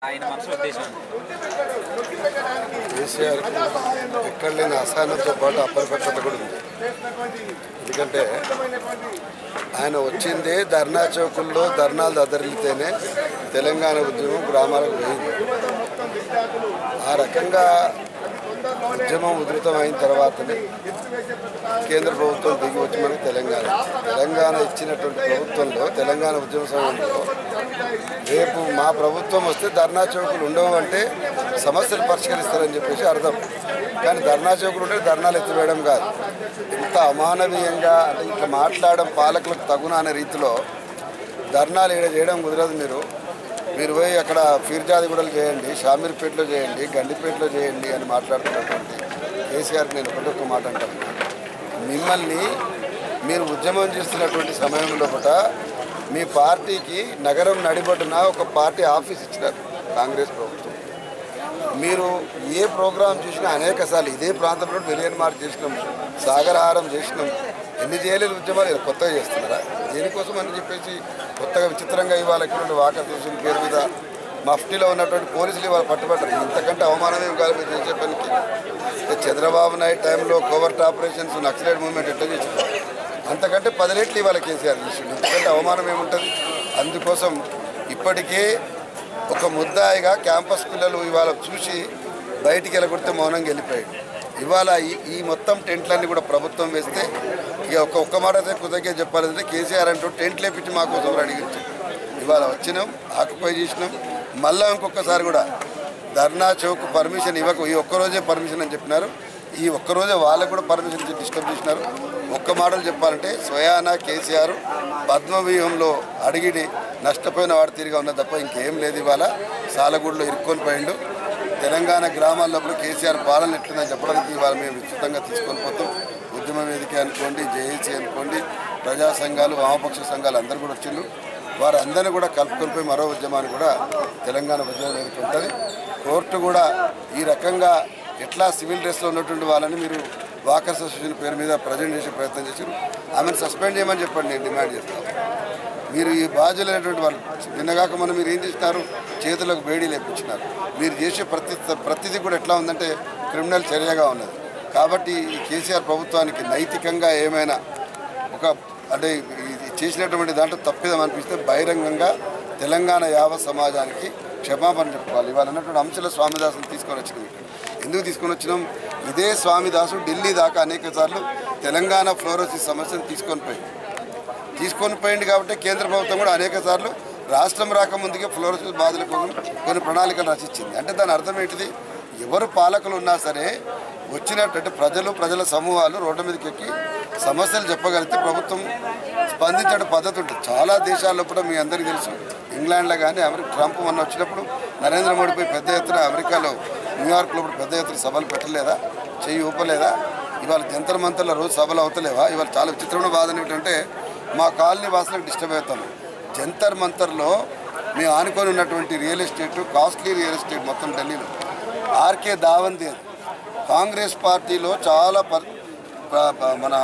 ఆయన మనసు ఉద్దేశం కేసీఆర్ ఎక్కడ లేని అసహనంతో పాటు అపరిపక్వత కూడా ఉంది ఎందుకంటే ఆయన వచ్చిందే ధర్నా చౌకుల్లో ధర్నాలు దద్దరిల్లితేనే తెలంగాణ ఉద్యమం గ్రామాలకు పోయింది ఆ రకంగా ఉద్యమం ఉధృతం అయిన తర్వాతనే కేంద్ర ప్రభుత్వం దిగి వచ్చి మనకి తెలంగాణ తెలంగాణ ఇచ్చినటువంటి ప్రభుత్వంలో తెలంగాణ ఉద్యమ సమయంలో రేపు మా ప్రభుత్వం వస్తే ధర్నా చౌకులు ఉండవు అంటే సమస్యలు పరిష్కరిస్తారని చెప్పేసి అర్థం కానీ ధర్నా చౌకులు ఉంటే ధర్నాలు ఎత్తివేయడం కాదు ఇంత అమానవీయంగా అంటే ఇట్లా మాట్లాడడం పాలకులకు తగున అనే రీతిలో ధర్నాలు ఈడ చేయడం కుదరదు మీరు మీరు పోయి అక్కడ ఫీర్జాదిగూడలు చేయండి షామీర్పేటలో చేయండి గండిపేటలో చేయండి అని మాట్లాడుతున్నటువంటి కేసీఆర్కి నేను ఒకటి ఒక మాట అంటాను మిమ్మల్ని మీరు ఉద్యమం చేస్తున్నటువంటి సమయంలో పూట మీ పార్టీకి నగరం నడిబొడ్డున ఒక పార్టీ ఆఫీస్ ఇచ్చినారు కాంగ్రెస్ ప్రభుత్వం మీరు ఏ ప్రోగ్రాం చూసినా అనేక సార్లు ఇదే ప్రాంతంలో మిలియన్ మార్క్ చేసినాం సాగరహారం చేసినాం ఎన్ని చేయలేదు ఉద్యమాలు ఇలా కొత్తగా చేస్తున్నారా దేనికోసం అని చెప్పేసి కొత్తగా విచిత్రంగా ఇవాళ ఇక్కడ వాకర్ చూసిన పేరు మీద మఫ్టీలో ఉన్నటువంటి పోలీసులు ఇవాళ పట్టుబట్టారు ఇంతకంటే అవమానం ఏం కాదు మీరు చేసే పనికి ఇక చంద్రబాబు నాయుడు టైంలో కోవర్ట్ ఆపరేషన్స్ నక్సలైట్ మూవ్మెంట్ ఎట్లా చేసింది అంతకంటే పది రెట్లు ఇవాళ కేసీఆర్ చేసిండు ఇంతకంటే అవమానం ఏముంటుంది అందుకోసం ఇప్పటికే ఒక ముద్దాయిగా క్యాంపస్ పిల్లలు ఇవాళ చూసి బయటికి వెళ్ళగొడితే మౌనంగా వెళ్ళిపోయాడు ఇవాళ ఈ ఈ మొత్తం టెంట్లన్నీ కూడా ప్రభుత్వం వేస్తే ఇక ఒక్క ఒక్క మాట అయితే కృతజ్ఞత చెప్పాలంటే కేసీఆర్ అంటూ టెంట్లు వేపించి మా కోసం అడిగించాం ఇవాళ వచ్చినాం ఆక్యుపై చేసినాం మళ్ళా ఇంకొకసారి కూడా ధర్నా చౌక్ పర్మిషన్ ఇవ్వక ఈ ఒక్కరోజే పర్మిషన్ అని చెప్పినారు ఈ ఒక్కరోజే వాళ్ళకు కూడా పర్మిషన్ ఇచ్చి డిస్టర్బ్ చేసినారు ఒక్క మాటలు చెప్పాలంటే స్వయాన కేసీఆర్ పద్మవ్యూహంలో అడిగిడి నష్టపోయిన వాడు తిరిగి ఉన్న తప్ప ఇంకేం లేదు ఇవాళ సాలగూడలో ఇరుక్కొని పోయిండు తెలంగాణ గ్రామాల్లో కూడా కేసీఆర్ పాలన ఎట్లుందని చెప్పడానికి ఇవాళ మేము విస్తృతంగా తీసుకొని పోతాం ఉద్యమ వేదిక అనుకోండి జేఏసీ అనుకోండి ప్రజా సంఘాలు వామపక్ష సంఘాలు అందరూ కూడా వచ్చిండ్రు వారందరినీ కూడా కలుపుకొని పోయి మరో ఉద్యమాన్ని కూడా తెలంగాణ ఉద్యమ వేదిక ఉంటుంది కోర్టు కూడా ఈ రకంగా ఎట్లా సివిల్ డ్రెస్లో ఉన్నటువంటి వాళ్ళని మీరు వాకర్స్ అసోసియేషన్ పేరు మీద ప్రజెంట్ చేసే ప్రయత్నం చేశారు ఆమెను సస్పెండ్ చేయమని చెప్పండి నేను డిమాండ్ చేస్తాను మీరు ఈ బాధ్యులైనటువంటి వాళ్ళు నిన్నగాక మనం మీరు ఏం చేసినారు చేతులకు వేడి లేపించినారు మీరు చేసే ప్రతి ప్రతిదీ కూడా ఎట్లా ఉందంటే క్రిమినల్ చర్యగా ఉన్నది కాబట్టి ఈ కేసీఆర్ ప్రభుత్వానికి నైతికంగా ఏమైనా ఒక అంటే ఇది చేసినటువంటి దాంట్లో తప్పిదం అనిపిస్తే బహిరంగంగా తెలంగాణ యావ సమాజానికి క్షమాపణ చెప్పుకోవాలి ఇవాళ అన్నటువంటి అంశాల స్వామిదాసుని తీసుకొని వచ్చినాం ఇక్కడ ఎందుకు తీసుకొని వచ్చినాం ఇదే స్వామిదాసు ఢిల్లీ దాకా అనేక సార్లు తెలంగాణ ఫ్లోరోసిస్ సమస్యను తీసుకొని పోయి తీసుకొని పోయింది కాబట్టి కేంద్ర ప్రభుత్వం కూడా అనేక సార్లు రాష్ట్రం రాకముందుకే ఫ్లోరోసిస్ బాధల కోసం కొన్ని ప్రణాళికలు రచించింది అంటే దాని అర్థం ఏంటిది ఎవరు పాలకులు ఉన్నా సరే వచ్చినట్టు ప్రజలు ప్రజల సమూహాలు రోడ్డు మీదకి ఎక్కి సమస్యలు చెప్పగలిగితే ప్రభుత్వం స్పందించే పద్ధతి ఉంటుంది చాలా దేశాల్లో కూడా మీ అందరికీ తెలుసు ఇంగ్లాండ్లో కానీ అమెరికా ట్రంప్ మొన్న వచ్చినప్పుడు నరేంద్ర మోడీపై పెద్ద ఎత్తున అమెరికాలో న్యూయార్క్లో కూడా పెద్ద ఎత్తున సభలు పెట్టలేదా చెయ్యి ఊపలేదా ఇవాళ జంతర్ మంతర్ల రోజు సభలు అవుతలేవా ఇవాళ చాలా విచిత్రమైన బాధ ఏమిటంటే మా కాలనీ వాసులకు డిస్టర్బ్ అవుతాం జంతర్ మంతర్లో మేము ఆనుకొని ఉన్నటువంటి real estate costly real estate మొత్తం ఢిల్లీలో ఆర్కే దావంతి అది. కాంగ్రెస్ పార్టీలో చాలా పర్ ప- ప- మన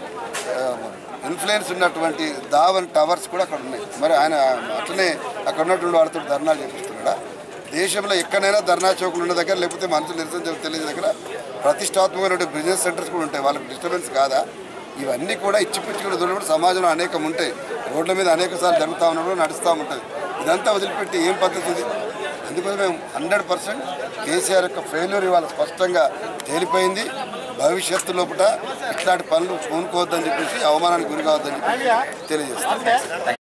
ఇన్ఫ్లుయెన్స్ ఉన్నటువంటి దావన్ టవర్స్ కూడా అక్కడ ఉన్నాయి మరి ఆయన అట్లనే అక్కడ ఉన్నటువంటి వాడితో ధర్నాలు చేపిస్తున్నాడా దేశంలో ఎక్కడైనా ధర్నా చౌకులు ఉన్న దగ్గర లేకపోతే మనుషులు నిరసన తెలియ- తెలియని దగ్గర ప్రతిష్టాత్మకమైన బిజినెస్ సెంటర్స్ కూడా ఉంటాయి వాళ్ళకి డిస్టర్బెన్స్ కాదా ఇవన్నీ కూడా ఇచ్చిపుచ్చి కూడా దూరపడి సమాజంలో అనేకం ఉంటాయి రోడ్ల మీద అనేక సార్లు జరుగుతూ ఉన్నప్పుడు నడుస్తూ ఉంటుంది ఇదంతా వదిలిపెట్టి ఏం పద్ధతి ఇది అందుకోసం మేము హండ్రెడ్ పర్సెంట్ కేసీఆర్ యొక్క ఫెయిల్యూర్ ఇవాళ స్పష్టంగా తేలిపోయింది భవిష్యత్తు లోపల ఇట్లాంటి పనులు పూనుకోవద్దని చెప్పేసి అవమానానికి గురి కావద్దని చెప్పి తెలియజేస్తాం